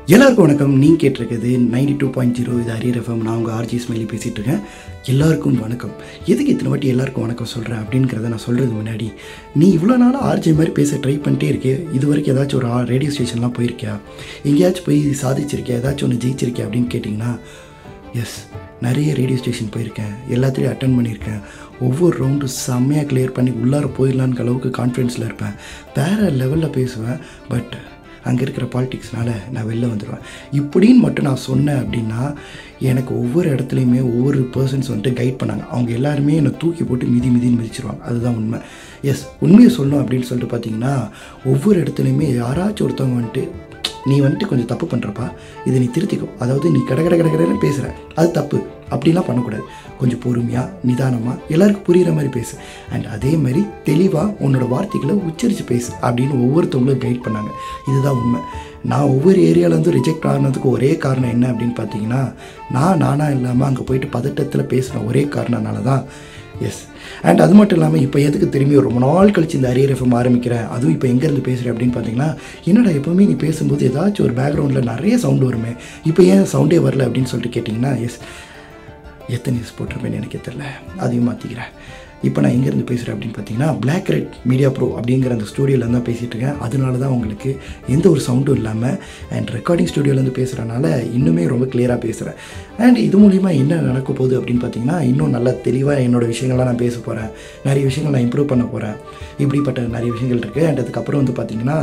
எல்லாருக்கும் வணக்கம் நீங்கள் கேட்டிருக்கிறது நைன்டி டூ பாயிண்ட் ஜீரோ இது அரியர் எஃப்எம் நான் உங்கள் ஆர்ஜி ஸ்மைலி பேசிகிட்டு இருக்கேன் எல்லாருக்கும் வணக்கம் எதுக்கு இத்தனை வாட்டி எல்லாருக்கும் வணக்கம் சொல்கிறேன் அப்படிங்கிறத நான் சொல்கிறது முன்னாடி நீ இவ்வளோ நாளாக ஆர்ஜி மாதிரி பேச ட்ரை பண்ணிட்டே இருக்கே இது வரைக்கும் ஏதாச்சும் ஒரு ரேடியோ ஸ்டேஷன்லாம் போயிருக்கியா எங்கேயாச்சும் போய் சாதிச்சிருக்கியா ஏதாச்சும் ஒன்று ஜெயிச்சிருக்கியா அப்படின்னு கேட்டிங்கன்னா எஸ் நிறைய ரேடியோ ஸ்டேஷன் போயிருக்கேன் எல்லாத்துலேயும் அட்டன் பண்ணியிருக்கேன் ஒவ்வொரு ரவுண்டும் செம்மையாக கிளியர் பண்ணி உள்ளார போயிடலான்னு அளவுக்கு கான்ஃபிடென்ஸில் இருப்பேன் வேறு லெவலில் பேசுவேன் பட் அங்கே இருக்கிற பாலிடிக்ஸ்னால நான் வெளில வந்துடுவேன் இப்படின்னு மட்டும் நான் சொன்னேன் அப்படின்னா எனக்கு ஒவ்வொரு இடத்துலையுமே ஒவ்வொரு பர்சன்ஸ் வந்துட்டு கைட் பண்ணாங்க அவங்க எல்லாருமே என்னை தூக்கி போட்டு மிதி மிதின்னு மிதிச்சிருவாங்க அதுதான் உண்மை எஸ் உண்மையை சொல்லணும் அப்படின்னு சொல்லிட்டு பார்த்தீங்கன்னா ஒவ்வொரு இடத்துலையுமே யாராச்சும் ஒருத்தவங்க வந்துட்டு நீ வந்துட்டு கொஞ்சம் தப்பு பண்ணுறப்பா இதை நீ திருத்திக்கோ அதாவது நீ கட கட கட கடன்னு பேசுகிற அது தப்பு அப்படிலாம் பண்ணக்கூடாது கொஞ்சம் பொறுமையாக நிதானமாக எல்லாருக்கும் புரிகிற மாதிரி பேசு அண்ட் அதே மாதிரி தெளிவாக உன்னோட வார்த்தைகளை உச்சரித்து பேசு அப்படின்னு ஒவ்வொருத்தவங்களும் கைட் பண்ணாங்க இதுதான் உண்மை நான் ஒவ்வொரு ஏரியாவிலேருந்து ரிஜெக்ட் ஆனதுக்கு ஒரே காரணம் என்ன அப்படின்னு பார்த்தீங்கன்னா நான் நானாக இல்லாமல் அங்கே போயிட்டு பதட்டத்தில் பேசுகிற ஒரே காரணனால தான் எஸ் அண்ட் அது மட்டும் இல்லாமல் இப்போ எதுக்கு திரும்பி ரொம்ப நாள் கழிச்சு இந்த அரியர் எஃப்எம் ஆரம்பிக்கிறேன் அதுவும் இப்போ எங்கேருந்து பேசுகிறேன் அப்படின்னு பார்த்தீங்கன்னா என்னடா எப்போவுமே நீ பேசும்போது ஏதாச்சும் ஒரு பேக்ரவுண்டில் நிறைய சவுண்டு வருமே இப்போ ஏன் சவுண்டே வரல அப்படின்னு சொல்லிட்டு கேட்டிங்கன்னா எஸ் எத்தனை எஸ் போட்டிருப்பேன்னு எனக்கு தெரில அதையும் மாற்றிக்கிறேன் இப்போ நான் எங்கேருந்து பேசுகிறேன் அப்படின்னு பார்த்தீங்கன்னா பிளாக் ரெட் மீடியா ப்ரோ அப்படிங்கிற அந்த ஸ்டூடியோவில் தான் பேசிகிட்டு இருக்கேன் அதனால தான் உங்களுக்கு எந்த ஒரு சவுண்டும் இல்லாமல் அண்ட் ரெக்கார்டிங் ஸ்டூடியோலேருந்து பேசுகிறனால இன்னுமே ரொம்ப கிளியராக பேசுகிறேன் அண்ட் இது மூலிமா என்ன நடக்க போகுது அப்படின்னு பார்த்தீங்கன்னா இன்னும் நல்லா தெளிவாக என்னோடய விஷயங்கள்லாம் நான் பேச போகிறேன் நிறைய விஷயங்கள் நான் இம்ப்ரூவ் பண்ண போகிறேன் இப்படிப்பட்ட நிறைய விஷயங்கள் இருக்குது அண்ட் அதுக்கப்புறம் வந்து பார்த்திங்கன்னா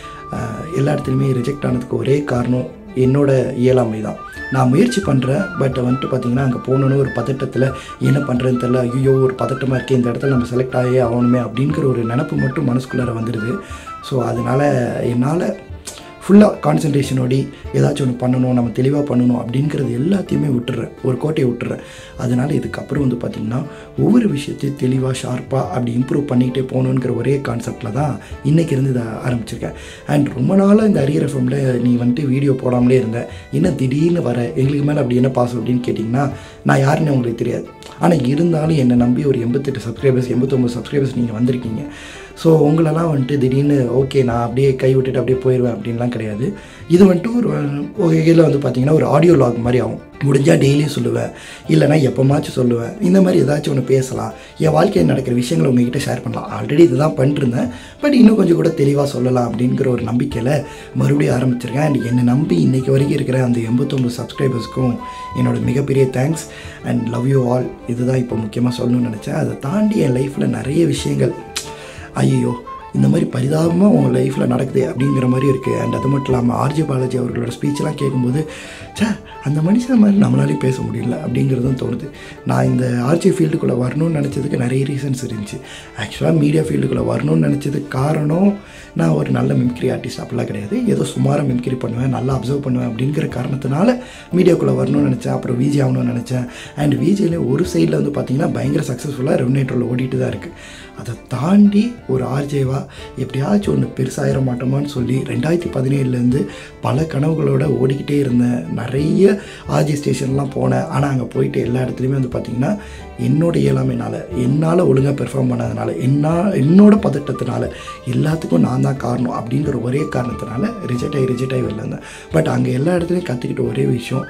எல்லா இடத்துலையுமே ரிஜெக்ட் ஆனதுக்கு ஒரே காரணம் என்னோட இயலாமை தான் நான் முயற்சி பண்ணுறேன் பட் வந்துட்டு பார்த்தீங்கன்னா அங்கே போகணுன்னு ஒரு பதட்டத்தில் என்ன பண்ணுறதுன்னு தெரில ஐயோ ஒரு பதட்டமாக இருக்கே இந்த இடத்துல நம்ம செலக்ட் ஆகி ஆகணுமே அப்படிங்கிற ஒரு நினப்பு மட்டும் மனசுக்குள்ளார வந்துடுது ஸோ அதனால் என்னால் ஃபுல்லாக கான்சன்ட்ரேஷனோடி ஏதாச்சும் ஒன்று பண்ணணும் நம்ம தெளிவாக பண்ணணும் அப்படிங்கிறது எல்லாத்தையுமே விட்டுறேன் ஒரு கோட்டையை விட்டுறேன் அதனால் இதுக்கப்புறம் வந்து பார்த்திங்கன்னா ஒவ்வொரு விஷயத்தையும் தெளிவாக ஷார்ப்பாக அப்படி இம்ப்ரூவ் பண்ணிகிட்டே போகணுங்கிற ஒரே கான்செப்டில் தான் இன்றைக்கி இருந்து இதை ஆரம்பிச்சிருக்கேன் அண்ட் ரொம்ப நாளாக இந்த அரியர் எஃப்எம்ல நீ வந்துட்டு வீடியோ போடாமலே இருந்த என்ன திடீர்னு வர எங்களுக்கு மேலே அப்படி என்ன பாசம் அப்படின்னு கேட்டிங்கன்னா நான் யாருன்னு உங்களுக்கு தெரியாது ஆனால் இருந்தாலும் என்னை நம்பி ஒரு எண்பத்தெட்டு சப்ஸ்கிரைபர்ஸ் எண்பத்தொம்பது சப்ஸ்கிரைபர்ஸ் நீங்கள் வந்திருக்கீங்க ஸோ உங்களெல்லாம் வந்துட்டு திடீர்னு ஓகே நான் அப்படியே கை விட்டுட்டு அப்படியே போயிடுவேன் அப்படின்லாம் கிடையாது இது வந்துட்டு ஒரு வகையில் வந்து பார்த்திங்கன்னா ஒரு ஆடியோ லாக் மாதிரி ஆகும் முடிஞ்சால் டெய்லியும் சொல்லுவேன் இல்லைனா எப்போமாச்சும் சொல்லுவேன் இந்த மாதிரி ஏதாச்சும் ஒன்று பேசலாம் என் வாழ்க்கையில் நடக்கிற விஷயங்களை உங்ககிட்ட ஷேர் பண்ணலாம் ஆல்ரெடி இதுதான் பண்ணிருந்தேன் பட் இன்னும் கொஞ்சம் கூட தெளிவாக சொல்லலாம் அப்படிங்கிற ஒரு நம்பிக்கையில் மறுபடியும் ஆரம்பிச்சிருக்கேன் அண்ட் என்னை நம்பி இன்றைக்கி வரைக்கும் இருக்கிற அந்த எண்பத்தொம்பது சப்ஸ்கிரைபர்ஸ்க்கும் என்னோட மிகப்பெரிய thanks and love you all இதுதான் இப்போ முக்கியமாக சொல்லணும்னு நினச்சேன் அதை தாண்டி என் லைஃப்பில் நிறைய விஷயங்கள் ஐயோ இந்த மாதிரி பரிதாபமாக உங்கள் லைஃப்பில் நடக்குது அப்படிங்கிற மாதிரி இருக்குது அண்ட் அது மட்டும் இல்லாமல் ஆர்ஜி பாலாஜி அவர்களோட ஸ்பீச்செலாம் கேட்கும்போது சே அந்த மனுஷன் மாதிரி நம்மளாலே பேச முடியல அப்படிங்கிறதும் தோணுது நான் இந்த ஆர்ஜி ஃபீல்டுக்குள்ளே வரணும்னு நினச்சதுக்கு நிறைய ரீசன்ஸ் இருந்துச்சு ஆக்சுவலாக மீடியா ஃபீல்டுக்குள்ளே வரணும்னு நினச்சதுக்கு காரணம் நான் ஒரு நல்ல மிமிக்ரி ஆர்டிஸ்ட் அப்படிலாம் கிடையாது ஏதோ சுமாராக மிமிக்ரி பண்ணுவேன் நல்லா அப்சர்வ் பண்ணுவேன் அப்படிங்கிற காரணத்தினால மீடியாக்குள்ளே வரணும்னு நினச்சேன் அப்புறம் விஜி ஆகணும்னு நினச்சேன் அண்ட் விஜியில் ஒரு சைடில் வந்து பார்த்திங்கன்னா பயங்கர சக்ஸஸ்ஃபுல்லாக ரெவனேட்டரில் ஓடிட்டு தான் இருக்குது அதை தாண்டி ஒரு ஆர்ஜேவாக எப்படியாச்சும் ஒன்று பெருசாயிர மாட்டோமான்னு சொல்லி ரெண்டாயிரத்தி பதினேழுலேருந்து பல கனவுகளோட ஓடிக்கிட்டே இருந்தேன் நிறைய ஆர்ஜே ஸ்டேஷன்லாம் போனேன் ஆனால் அங்கே போயிட்டு எல்லா இடத்துலையுமே வந்து பார்த்திங்கன்னா என்னோட இயலாமைனால என்னால் ஒழுங்காக பெர்ஃபார்ம் பண்ணாதனால என்ன என்னோட பதட்டத்தினால எல்லாத்துக்கும் நான் தான் காரணம் அப்படிங்கிற ஒரே காரணத்தினால ரிஜெக்ட் ஆகி ரிஜெக்ட் ஆகி வெளில இருந்தேன் பட் அங்கே எல்லா இடத்துலையும் கற்றுக்கிட்ட ஒரே விஷயம்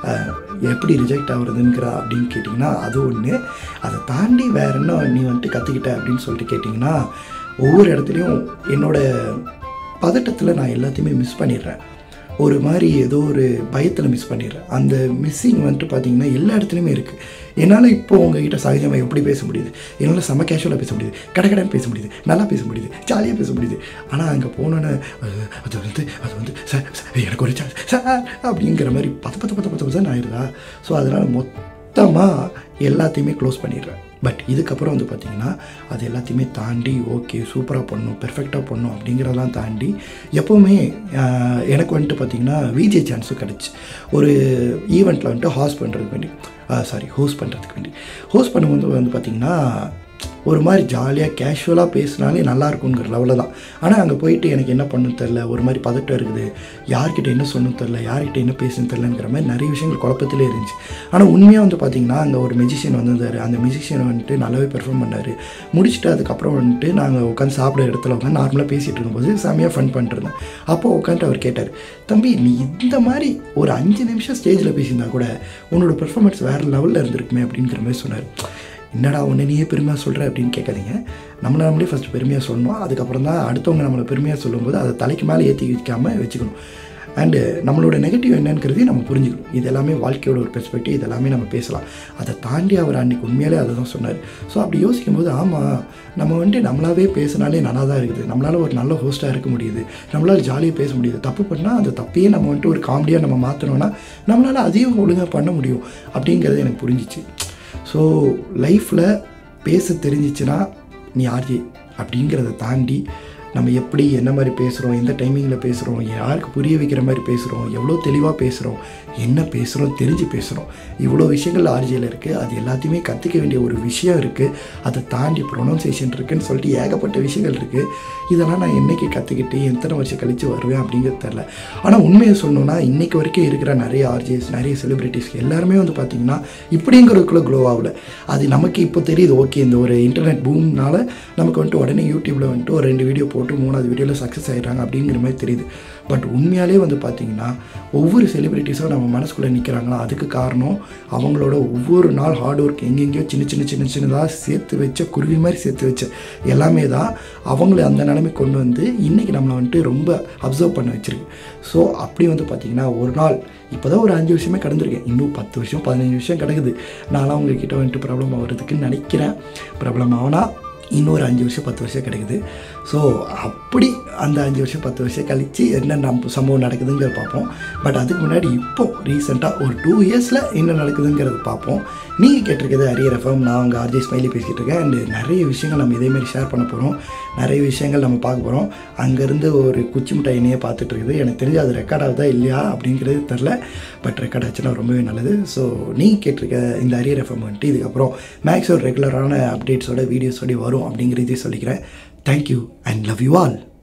எப்படி ரிஜெக்ட் ஆகுறதுங்கிற அப்படின்னு கேட்டிங்கன்னா அது ஒன்று அதை தாண்டி வேறு என்ன நீ வந்துட்டு கற்றுக்கிட்ட அப்படின்னு சொல்லிட்டு கேட்டிங்கன்னா ஒவ்வொரு இடத்துலையும் என்னோடய பதட்டத்தில் நான் எல்லாத்தையுமே மிஸ் பண்ணிடுறேன் ஒரு மாதிரி ஏதோ ஒரு பயத்தில் மிஸ் பண்ணிடுறேன் அந்த மிஸ்ஸிங் வந்துட்டு பார்த்தீங்கன்னா எல்லா இடத்துலையுமே இருக்குது என்னால் இப்போ உங்ககிட்ட சகஜமாக எப்படி பேச முடியுது என்னால் செம்ம கேஷுவலாக பேச முடியுது கடை பேச முடியுது நல்லா பேச முடியுது ஜாலியாக பேச முடியுது ஆனால் அங்கே போனோன்னே அது வந்து அது வந்து சார் எனக்கு ஒரு சான்ஸ் சார் அப்படிங்கிற மாதிரி பத்து பத்து பத்து பத்து பத்து ஆயிடுதா ஸோ அதனால் மொத்தமாக எல்லாத்தையுமே க்ளோஸ் பண்ணிடுறேன் பட் இதுக்கப்புறம் வந்து பார்த்திங்கன்னா அது எல்லாத்தையுமே தாண்டி ஓகே சூப்பராக பண்ணணும் பெர்ஃபெக்டாக பண்ணணும் அப்படிங்கிறதெல்லாம் தாண்டி எப்போவுமே எனக்கு வந்துட்டு பார்த்திங்கன்னா விஜே சான்ஸும் கிடச்சி ஒரு ஈவெண்ட்டில் வந்துட்டு ஹாஸ்ட் பண்ணுறதுக்கு வேண்டி சாரி ஹோஸ்ட் பண்ணுறதுக்கு வேண்டி ஹோஸ்ட் பண்ணும்போது வந்து பார்த்திங்கன்னா ஒரு மாதிரி ஜாலியாக கேஷுவலாக பேசினாலே நல்லா இருக்குங்கிற லெவலில் தான் ஆனால் அங்கே போயிட்டு எனக்கு என்ன பண்ணணும் தெரில ஒரு மாதிரி பதட்டம் இருக்குது யார்கிட்ட என்ன சொல்லணும் தெரில யார்கிட்ட என்ன பேசணும் தெரிலங்கிற மாதிரி நிறைய விஷயங்கள் குழப்பத்திலே இருந்துச்சு ஆனால் உண்மையாக வந்து பார்த்திங்கன்னா அங்கே ஒரு மெஜிஷியன் வந்திருந்தார் அந்த மெஜிஷியன் வந்துட்டு நல்லாவே பெர்ஃபார்ம் பண்ணார் முடிச்சுட்டு அதுக்கப்புறம் வந்துட்டு நாங்கள் உட்காந்து சாப்பிட இடத்துல உட்காந்து நார்மலாக பேசிகிட்டு இருக்கும்போது செம்மையாக ஃபன் பண்ணிட்டு இருந்தேன் அப்போ உட்காந்துட்டு அவர் கேட்டார் தம்பி நீ இந்த மாதிரி ஒரு அஞ்சு நிமிஷம் ஸ்டேஜில் பேசியிருந்தா கூட உன்னோட பெர்ஃபார்மன்ஸ் வேறு லெவலில் இருந்திருக்குமே அப்படிங்கிற மாதிரி சொன்னார் என்னடா உன்னை நீயே பெருமையாக சொல்கிற அப்படின்னு கேட்காதீங்க நம்மளை நம்மளே ஃபஸ்ட்டு பெருமையாக சொல்லணும் அதுக்கப்புறம் தான் அடுத்தவங்க நம்மளை பெருமையாக சொல்லும்போது அதை தலைக்கு மேலே ஏற்றி வைக்காமல் வச்சுக்கணும் அண்டு நம்மளோட நெகட்டிவ் என்னங்கிறதையும் நம்ம புரிஞ்சுக்கணும் இது எல்லாமே வாழ்க்கையோட ஒரு பெர்ஸ்பெக்டிவ் இது எல்லாமே நம்ம பேசலாம் அதை தாண்டி அவர் அன்றைக்கி உண்மையிலே அதை தான் சொன்னார் ஸோ அப்படி யோசிக்கும் போது ஆமாம் நம்ம வந்துட்டு நம்மளாவே பேசினாலே நல்லா தான் இருக்குது நம்மளால் ஒரு நல்ல ஹோஸ்ட்டாக இருக்க முடியுது நம்மளால் ஜாலியாக பேச முடியுது தப்பு பண்ணால் அந்த தப்பையே நம்ம வந்துட்டு ஒரு காமெடியாக நம்ம மாற்றணும்னா நம்மளால் அதையும் ஒழுங்காக பண்ண முடியும் அப்படிங்கிறது எனக்கு புரிஞ்சிச்சு ஸோ லைஃப்பில் பேச தெரிஞ்சிச்சுன்னா நீ ஆர்ஜி அப்படிங்கிறத தாண்டி நம்ம எப்படி என்ன மாதிரி பேசுகிறோம் எந்த டைமிங்கில் பேசுகிறோம் யாருக்கு புரிய வைக்கிற மாதிரி பேசுகிறோம் எவ்வளோ தெளிவாக பேசுகிறோம் என்ன பேசுகிறோம் தெரிஞ்சு பேசுகிறோம் இவ்வளோ விஷயங்கள் ஆர்ஜியில் இருக்குது அது எல்லாத்தையுமே கற்றுக்க வேண்டிய ஒரு விஷயம் இருக்குது அதை தாண்டி ப்ரொனவுன்சியேஷன் இருக்குதுன்னு சொல்லிட்டு ஏகப்பட்ட விஷயங்கள் இருக்குது இதெல்லாம் நான் என்றைக்கு கற்றுக்கிட்டு எத்தனை வருஷம் கழித்து வருவேன் அப்படிங்கிறது தெரில ஆனால் உண்மையை சொல்லணும்னா இன்றைக்கு வரைக்கும் இருக்கிற நிறைய ஆர்ஜிஎஸ் நிறைய செலிப்ரிட்டிஸ் எல்லாருமே வந்து பார்த்திங்கன்னா இப்படிங்கிறதுக்குள்ளே க்ளோ ஆகல அது நமக்கு இப்போ தெரியுது ஓகே இந்த ஒரு இன்டர்நெட் பூம்னால நமக்கு வந்துட்டு உடனே யூடியூப்பில் வந்துட்டு ஒரு ரெண்டு வீடியோ போட்டு மூணாவது வீடியோவில் சக்ஸஸ் ஆகிடுறாங்க அப்படிங்கிற மாதிரி தெரியுது பட் உண்மையாலே வந்து பார்த்திங்கன்னா ஒவ்வொரு செலிப்ரிட்டிஸும் நம்ம மனசுக்குள்ளே நிற்கிறாங்களா அதுக்கு காரணம் அவங்களோட ஒவ்வொரு நாள் ஹார்ட் ஒர்க் எங்கெங்கேயோ சின்ன சின்ன சின்ன சின்னதாக சேர்த்து வச்ச குருவி மாதிரி சேர்த்து வச்ச எல்லாமே தான் அவங்கள அந்த நிலைமை கொண்டு வந்து இன்றைக்கி நம்மளை வந்துட்டு ரொம்ப அப்சர்வ் பண்ண வச்சிருக்கு ஸோ அப்படி வந்து பார்த்திங்கன்னா ஒரு நாள் இப்போ தான் ஒரு அஞ்சு வருஷமே கடந்திருக்கேன் இன்னும் பத்து வருஷம் பதினஞ்சு வருஷம் கிடக்குது நான்லாம் உங்ககிட்ட வந்துட்டு ப்ராப்ளம் ஆகிறதுக்குன்னு நினைக்கிறேன் ப்ராப்ளம் ஆனால் இன்னொரு அஞ்சு வருஷம் பத்து வருஷம் கிடைக்குது ஸோ அப்படி அந்த அஞ்சு வருஷம் பத்து வருஷம் கழித்து என்ன நம்ம சம்பவம் நடக்குதுங்கிறத பார்ப்போம் பட் அதுக்கு முன்னாடி இப்போ ரீசெண்டாக ஒரு டூ இயர்ஸில் என்ன நடக்குதுங்கிறத பார்ப்போம் நீங்கள் கேட்டிருக்கிறது அரியர் எஃப்எம் நான் உங்கள் ஆர்ஜி ஸ்மைலி பேசிகிட்டு இருக்கேன் அண்டு நிறைய விஷயங்கள் நம்ம இதேமாரி ஷேர் பண்ண போகிறோம் நிறைய விஷயங்கள் நம்ம பார்க்க போகிறோம் அங்கேருந்து ஒரு குச்சி மிட்டாய் என்னையே பார்த்துட்டு இருக்குது எனக்கு தெரிஞ்சு அது ரெக்கார்ட் ஆகுதா இல்லையா அப்படிங்கிறது தெரில பட் ரெக்கார்ட் ஆச்சுன்னா ரொம்பவே நல்லது ஸோ நீங்கள் கேட்டிருக்க இந்த அரியர் எஃப்எம் வந்துட்டு இதுக்கப்புறம் மேக்ஸ் ஒரு ரெகுலரான அப்டேட்ஸோட வீடியோஸோட வரும் அப்படிங்கிறதையும் சொல்லிக்கிறேன் thank you and love you all